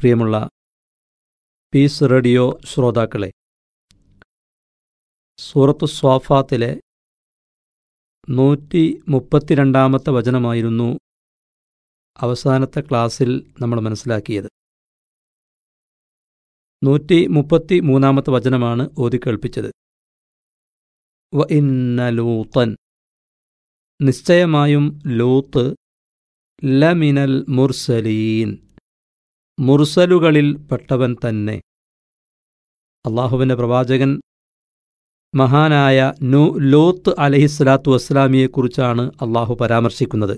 പ്രിയമുള്ള piece radio ശ്രോതാക്കളെ സൂറത്തു സ്വാഫാത്തിലെ നൂറ്റി മുപ്പത്തിരണ്ടാമത്തെ വചനമായിരുന്നു അവസാനത്തെ ക്ലാസ്സിൽ നമ്മൾ മനസ്സിലാക്കിയത് നൂറ്റി മുപ്പത്തി മൂന്നാമത്തെ വചനമാണ് ഓതിക്കേൾപ്പിച്ചത് വ ഇന്ന ലൂത്തൻ നിശ്ചയമായും ലൂത്ത് ലമിനൽ മുർസലീൻ മുർസലുകളിൽ പെട്ടവൻ തന്നെ അള്ളാഹുവിൻ്റെ പ്രവാചകൻ മഹാനായ നു ലോത്ത് അലഹിസ്ലാത്തു വസ്സലാമിയെക്കുറിച്ചാണ് അള്ളാഹു പരാമർശിക്കുന്നത്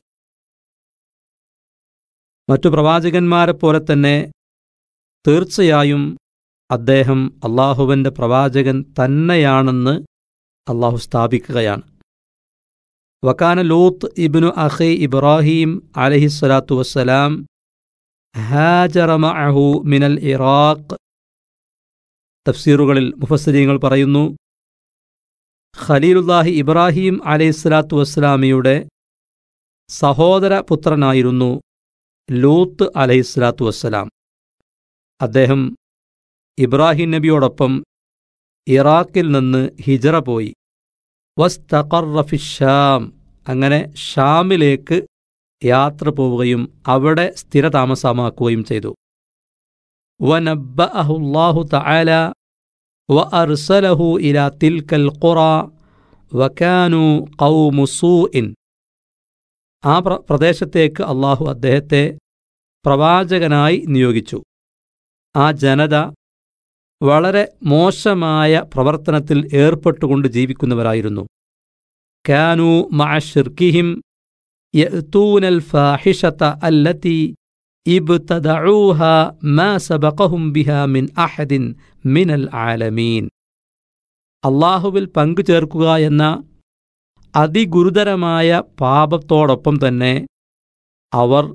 മറ്റു പ്രവാചകന്മാരെ പോലെ തന്നെ തീർച്ചയായും അദ്ദേഹം അള്ളാഹുവിൻ്റെ പ്രവാചകൻ തന്നെയാണെന്ന് അള്ളാഹു സ്ഥാപിക്കുകയാണ് വക്കാന ലൂത്ത് ഇബ്നു അഖി ഇബ്രാഹിം അലഹിസ്വലാത്തു വസ്സലാം ഹാജറമഅഹു മിനൽ ഇറാഖ് തഫ്സീറുകളിൽ മുഫസ്സിരീങ്ങൾ പറയുന്നു ഖലീലുല്ലാഹി ഇബ്രാഹിം അലൈഹിസ്സലാത്തു വസ്സലാമിയുടെ സഹോദര പുത്രനായിരുന്നു ലൂത്ത് അലൈഹിസ്സലാത്തു വസ്സലാം അദ്ദേഹം ഇബ്രാഹിം നബിയോടൊപ്പം ഇറാഖിൽ നിന്ന് ഹിജറ പോയി വസ്തഖർറഫിഷാം അങ്ങനെ ഷാമിലേക്ക് യാത്ര പോവുകയും അവിടെ സ്ഥിരതാമസമാക്കുകയും ചെയ്തു വനബ്ബഅഹുല്ലാഹു തആല വഅർസലഹു ഇലാ തിൽക്കൽ ഖുറ വകാനു ഖൗമു സൂഇൻ ആ പ്രദേശത്തേക്ക് അള്ളാഹു അദ്ദേഹത്തെ പ്രവാചകനായി നിയോഗിച്ചു ആ ജനത വളരെ മോശമായ പ്രവർത്തനത്തിൽ ഏർപ്പെട്ടുകൊണ്ട് ജീവിക്കുന്നവരായിരുന്നു കാനു മഅഷിർക്കിഹിം യഅ്തൂനൽ ഫാഹിഷത അല്ലതി ഇബ്തദഊഹ മാ സബഖഹും ബിഹാ മിൻ അഹദിൻ മിനൽ ആലമീൻ അള്ളാഹുവിൽ പങ്കുചേർക്കുക എന്ന അതിഗുരുതരമായ പാപത്തോടൊപ്പം തന്നെ അവർ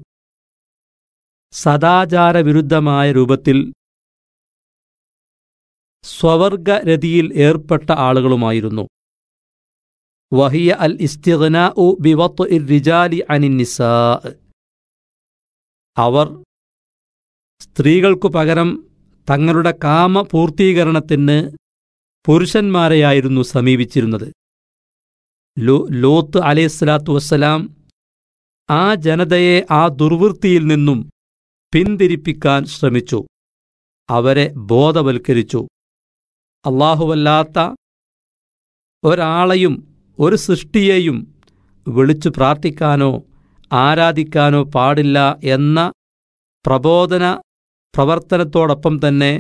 സദാചാരവിരുദ്ധമായ രൂപത്തിൽ സ്വവർഗരതിയിൽ ഏർപ്പെട്ട ആളുകളുമായിരുന്നു വഹിയ അൽ ഇസ്തിഗ്നാ ഉ ബിവത്ത് ഇർ റിജാലി അനിന്നിസാ അവർ സ്ത്രീകൾക്കു പകരം തങ്ങളുടെ കാമ പൂർത്തീകരണത്തിന് പുരുഷന്മാരെയായിരുന്നു സമീപിച്ചിരുന്നത് ലോത്ത് അലൈഹിസ്സലാത്തു വസ്സലാം ആ ജനതയെ ആ ദുർവൃത്തിയിൽ നിന്നും പിന്തിരിപ്പിക്കാൻ ശ്രമിച്ചു അവരെ ബോധവൽക്കരിച്ചു അള്ളാഹുവല്ലാത്ത ഒരാളെയും ഒരു സൃഷ്ടിയെയും വിളിച്ചു പ്രാർത്ഥിക്കാനോ ആരാധിക്കാനോ പാടില്ല എന്ന പ്രബോധന പ്രവർത്തനത്തോടൊപ്പം തന്നെ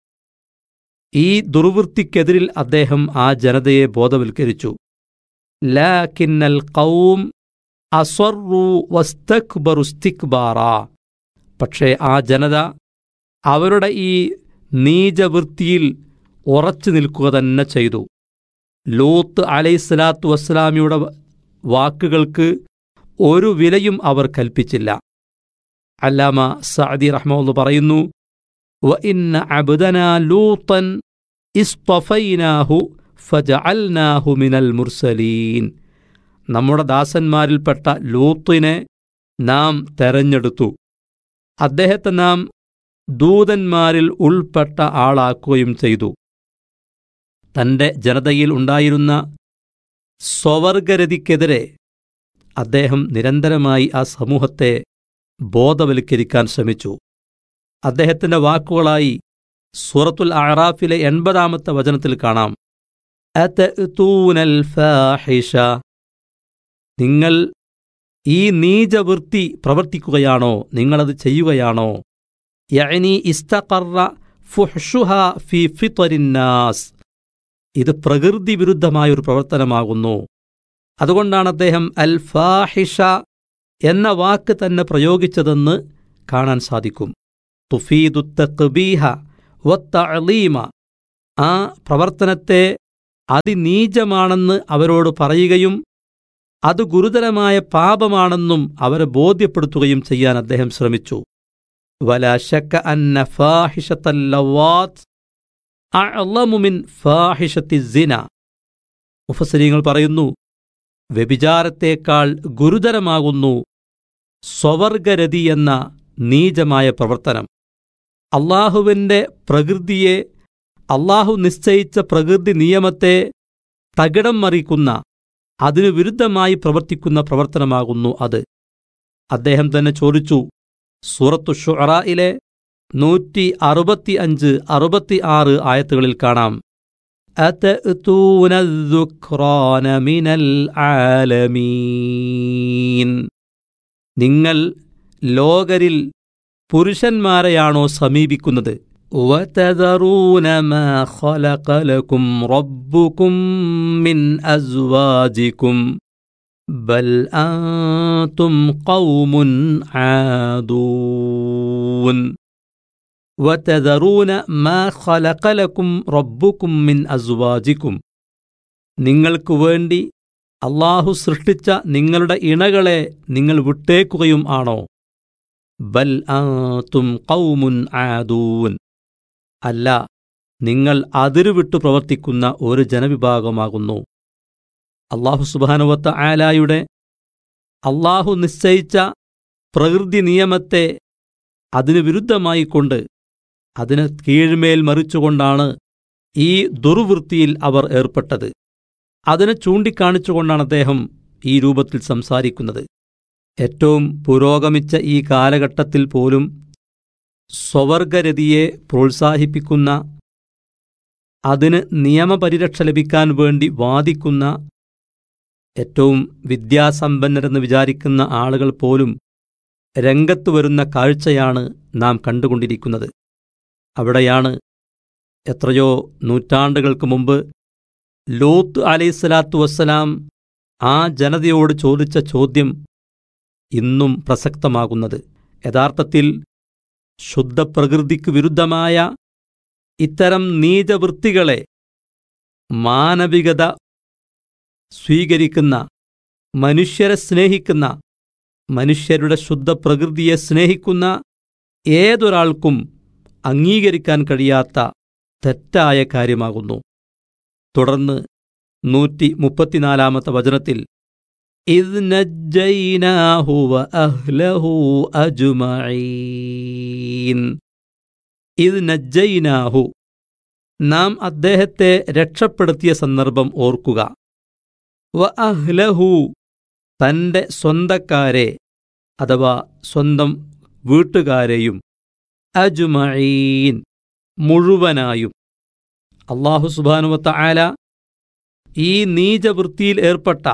ഈ ദുർവൃത്തിക്കെതിരിൽ അദ്ദേഹം ആ ജനതയെ ബോധവൽക്കരിച്ചു ലാക്കിന്നൽ കൗം അസ്വറു വസ്തക്ബറുസ്തിക്ബാറ പക്ഷേ ആ ജനത അവരുടെ ഈ നീചവൃത്തിയിൽ ഉറച്ചു നിൽക്കുക തന്നെ ചെയ്തു ലൂത്ത് അലൈഹിസ്സലാത്തു വസ്സലാമിയുടെ വാക്കുകൾക്ക് ഒരു വിലയും അവർ കൽപ്പിച്ചില്ല അല്ലാമ സഅദി റഹ്മുള്ള പറയുന്നു വ ഇന്ന അബ്ദന ലൂത്തൻ ഇസ്തഫൈനാഹു ഫജഅൽനാഹു മിനൽ മുർസലീൻ നമ്മുടെ ദാസന്മാരിൽപ്പെട്ട ലൂത്തിനെ നാം തെരഞ്ഞെടുത്തു അദ്ദേഹത്തെ നാം ദൂതന്മാരിൽ ഉൾപ്പെട്ട ആളാക്കുകയും ചെയ്തു തന്റെ ജനതയിൽ ഉണ്ടായിരുന്ന സ്വവർഗരതിക്കെതിരെ അദ്ദേഹം നിരന്തരമായി ആ സമൂഹത്തെ ബോധവൽക്കരിക്കാൻ ശ്രമിച്ചു അദ്ദേഹത്തിന്റെ വാക്കുകളായി സൂറത്തുൽ അറാഫിലെ എൺപതാമത്തെ വചനത്തിൽ കാണാം അതൂനൽ ഫാഹിഷ നിങ്ങൾ ഈ നീചവൃത്തി പ്രവർത്തിക്കുകയാണോ നിങ്ങളത് ചെയ്യുകയാണോ യഅനി ഇസ്തഖറ ഫുഹ്ഷുഹ ഫി ഫിത്വരിന്നാസ് ഇത് പ്രകൃതി വിരുദ്ധമായ ഒരു പ്രവർത്തനമാകുന്നു അതുകൊണ്ടാണ് അദ്ദേഹം അൽ ഫാഹിഷ എന്ന വാക്ക് തന്നെ പ്രയോഗിച്ചതെന്ന് കാണാൻ സാധിക്കും തുഫീദു തഖ്ബീഹ വത്തഅലീമ ആ പ്രവർത്തനത്തെ അതിനീചമാണെന്ന് അവരോട് പറയുകയും അത് ഗുരുതരമായ പാപമാണെന്നും അവരെ ബോധ്യപ്പെടുത്തുകയും ചെയ്യാൻ അദ്ദേഹം ശ്രമിച്ചു ولا شك أن فاحشة اللوات أعظم من فاحشة الزنا മുഫസരീങ്ങൾ പറയുന്നു വ്യഭിചാരത്തേക്കാൾ ഗുരുതരമാകുന്നു സ്വവർഗരതി എന്ന നീചമായ പ്രവർത്തനം അള്ളാഹുവിൻ്റെ പ്രകൃതിയെ അള്ളാഹു നിശ്ചയിച്ച പ്രകൃതി നിയമത്തെ തകിടം മറിക്കുന്ന അതിനു വിരുദ്ധമായി പ്രവർത്തിക്കുന്ന പ്രവർത്തനമാകുന്നു അത് അദ്ദേഹം തന്നെ ചോദിച്ചു സൂറത്തു ഷുറായിലെ നൂറ്റി അറുപത്തി അഞ്ച് അറുപത്തി ആറ് ആയത്തുകളിൽ കാണാം أتأتون الذكران من العالمين നിങ്ങൾ ലോകരിൽ പുരുഷന്മാരെയാണോ സമീപിക്കുന്നത് وتذرون ما خلق لكم ربكم من أزواجكم بل أنتم قوم عادون وتذرون ما خلق لكم ربكم من أزواجكم നിങ്ങൾക്ക് വേണ്ടി അള്ളാഹു സൃഷ്ടിച്ച നിങ്ങളുടെ ഇണകളെ നിങ്ങൾ വിട്ടേക്കുകയും ആണോ ബൽ ആത്തും കൗമുൻ ആദൂൻ അല്ല നിങ്ങൾ അതിരുവിട്ടു പ്രവർത്തിക്കുന്ന ഒരു ജനവിഭാഗമാകുന്നു അള്ളാഹു സുബാനുവത്ത ആലായുടെ അള്ളാഹു നിശ്ചയിച്ച പ്രകൃതി നിയമത്തെ അതിനു വിരുദ്ധമായി കൊണ്ട് അതിന് കീഴ്മേൽ മറിച്ചുകൊണ്ടാണ് ഈ ദുർവൃത്തിയിൽ അവർ ഏർപ്പെട്ടത് അതിനെ ചൂണ്ടിക്കാണിച്ചുകൊണ്ടാണ് അദ്ദേഹം ഈ രൂപത്തിൽ സംസാരിക്കുന്നത് ഏറ്റവും പുരോഗമിച്ച ഈ കാലഘട്ടത്തിൽ പോലും സ്വവർഗരതിയെ പ്രോത്സാഹിപ്പിക്കുന്ന അതിന് നിയമപരിരക്ഷ ലഭിക്കാൻ വേണ്ടി വാദിക്കുന്ന ഏറ്റവും വിദ്യാസമ്പന്നരെന്ന് വിചാരിക്കുന്ന ആളുകൾ പോലും രംഗത്തു വരുന്ന കാഴ്ചയാണ് നാം കണ്ടുകൊണ്ടിരിക്കുന്നത് അവിടെയാണ് എത്രയോ നൂറ്റാണ്ടുകൾക്ക് മുമ്പ് ലോത്ത് അലൈഹിസ്സലാത്തു വസ്സലാം ആ ജനതയോട് ചോദിച്ച ചോദ്യം ഇന്നും പ്രസക്തമാകുന്നത് യഥാർത്ഥത്തിൽ ശുദ്ധപ്രകൃതിക്ക് വിരുദ്ധമായ ഇത്തരം നീചവൃത്തികളെ മാനവികത സ്വീകരിക്കുന്ന മനുഷ്യരെ സ്നേഹിക്കുന്ന മനുഷ്യരുടെ ശുദ്ധപ്രകൃതിയെ സ്നേഹിക്കുന്ന ഏതൊരാൾക്കും അംഗീകരിക്കാൻ കഴിയാത്ത തെറ്റായ കാര്യമാകുന്നു തുടർന്ന് നൂറ്റി മുപ്പത്തിനാലാമത്തെ വചനത്തിൽ ഇദ് നജ്ജൈനാഹു വഅഹ്ലഹു അജ്മഈൻ ഇദ് നജ്ജൈനാഹു നാം അദ്ദേഹത്തെ രക്ഷപ്പെടുത്തിയ സന്ദർഭം ഓർക്കുക വ അഹ്ലഹു തന്റെ സ്വന്തക്കാരെ അഥവാ സ്വന്തം വീട്ടുകാരെയും അജ്മഈൻ മുഴുവനായും അള്ളാഹു സുബാനുവത്ത ആല ഈ നീചവൃത്തിയിൽ ഏർപ്പെട്ട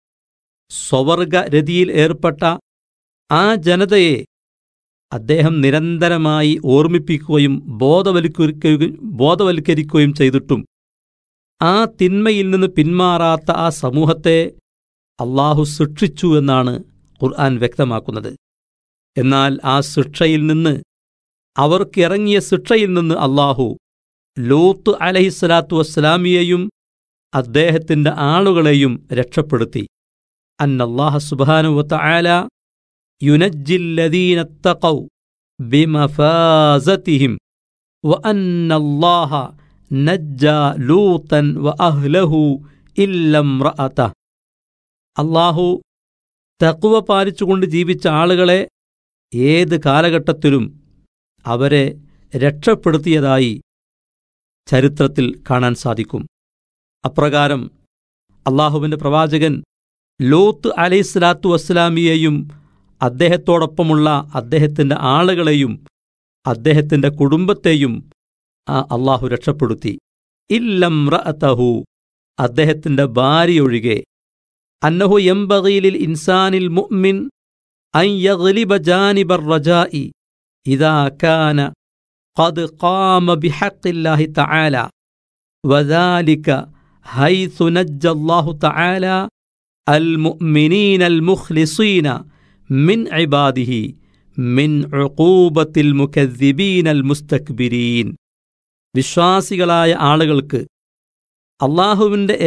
സ്വവർഗരതിയിൽ ഏർപ്പെട്ട ആ ജനതയെ അദ്ദേഹം നിരന്തരമായി ഓർമ്മിപ്പിക്കുകയും ബോധവൽക്കരിക്കുകയും ബോധവൽക്കരിക്കുകയും ചെയ്തിട്ടും ആ തിന്മയിൽ നിന്ന് പിന്മാറാത്ത ആ സമൂഹത്തെ അള്ളാഹു ശിക്ഷിച്ചു എന്നാണ് ഖുർആൻ വ്യക്തമാക്കുന്നത് എന്നാൽ ആ ശിക്ഷയിൽ നിന്ന് അവർക്കിറങ്ങിയ ശിക്ഷയിൽ നിന്ന് അള്ളാഹു ലൂത്ത് അലഹിസ്സലാത്തു വസ്സലാമിയെയും അദ്ദേഹത്തിന്റെ ആളുകളെയും രക്ഷപ്പെടുത്തി അന്നല്ലാഹ സുബാനുവത്ത ആല യുനജ്ജില്ലദീനത്തഖൗ ബിമഫാസതിഹിം വഅന്നല്ലാഹ നജ്ജ ലൂത്തൻ വഅഹ്ലഹു ഇല്ലം റഅത അള്ളാഹു തക്കുവ പാലിച്ചുകൊണ്ട് ജീവിച്ച ആളുകളെ ഏത് കാലഘട്ടത്തിലും അവരെ രക്ഷപ്പെടുത്തിയതായി ചരിത്രത്തിൽ കാണാൻ സാധിക്കും അപ്രകാരം അള്ളാഹുവിൻ്റെ പ്രവാചകൻ ലോത്ത് അലൈഹിസ്ലാത്തു വസ്സലാമിയെയും അദ്ദേഹത്തോടൊപ്പമുള്ള അദ്ദേഹത്തിൻ്റെ ആളുകളെയും അദ്ദേഹത്തിൻ്റെ കുടുംബത്തെയും ആ അള്ളാഹു രക്ഷപ്പെടുത്തി ഇല്ലം റഅതഹു അദ്ദേഹത്തിൻ്റെ ഭാര്യയൊഴികെ അന്നഹു എംബഗീലിൽ ഇൻസാനിൽ മുഅ്മിൻ അൻ യഗ്ലിബ ജാനിബർ റജാഇ ഇദാ കാന قد قام بحق الله تعالى وذلك حيث نجى الله تعالى المؤمنين المخلصين من عباده من عقوبة المكذبين المستكبرين വിശ്വാസികളായ ആളുകൾക്ക് അള്ളാഹുവിൻ്റെ